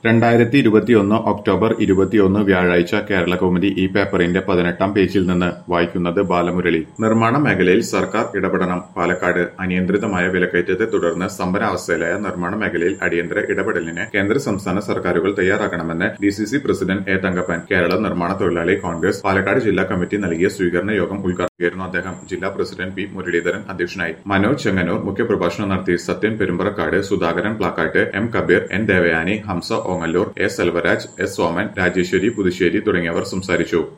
രണ്ടായിരത്തി ഇരുപത്തിയൊന്ന് ഒക്ടോബർ ഇരുപത്തിയൊന്ന് വ്യാഴാഴ്ച കേരള കൗമുദി ഈ പേപ്പറിന്റെ പതിനെട്ടാം പേജിൽ നിന്ന് വായിക്കുന്നത് ബാലമുരളി നിർമ്മാണ മേഖലയിൽ സർക്കാർ ഇടപെടണം പാലക്കാട് അനിയന്ത്രിതമായ വിലക്കയറ്റത്തെ തുടർന്ന് സ്തംഭനാവസ്ഥയിലായ നിർമ്മാണ മേഖലയിൽ അടിയന്തര ഇടപെടലിന് കേന്ദ്ര സംസ്ഥാന സർക്കാരുകൾ തയ്യാറാകണമെന്ന് D C C president A Thankappan Kerala നിർമ്മാണ തൊഴിലാളി കോൺഗ്രസ് പാലക്കാട് ജില്ലാ കമ്മിറ്റി നൽകിയ സ്വീകരണ യോഗം ഉദ്ഘാടനം അദ്ദേഹം ജില്ലാ പ്രസിഡന്റ് പി മുരളീധരൻ അധ്യക്ഷനായി മനോജ് ചെങ്ങന്നൂർ മുഖ്യപ്രഭാഷണം നടത്തി Sathyan Perumparakkad Sudhakaran Plakkattu M Kabeer N Devayani Hamsa Ongallur A Selvaraj S Soman Rajeswari Puthussery തുടങ്ങിയവർ സംസാരിച്ചു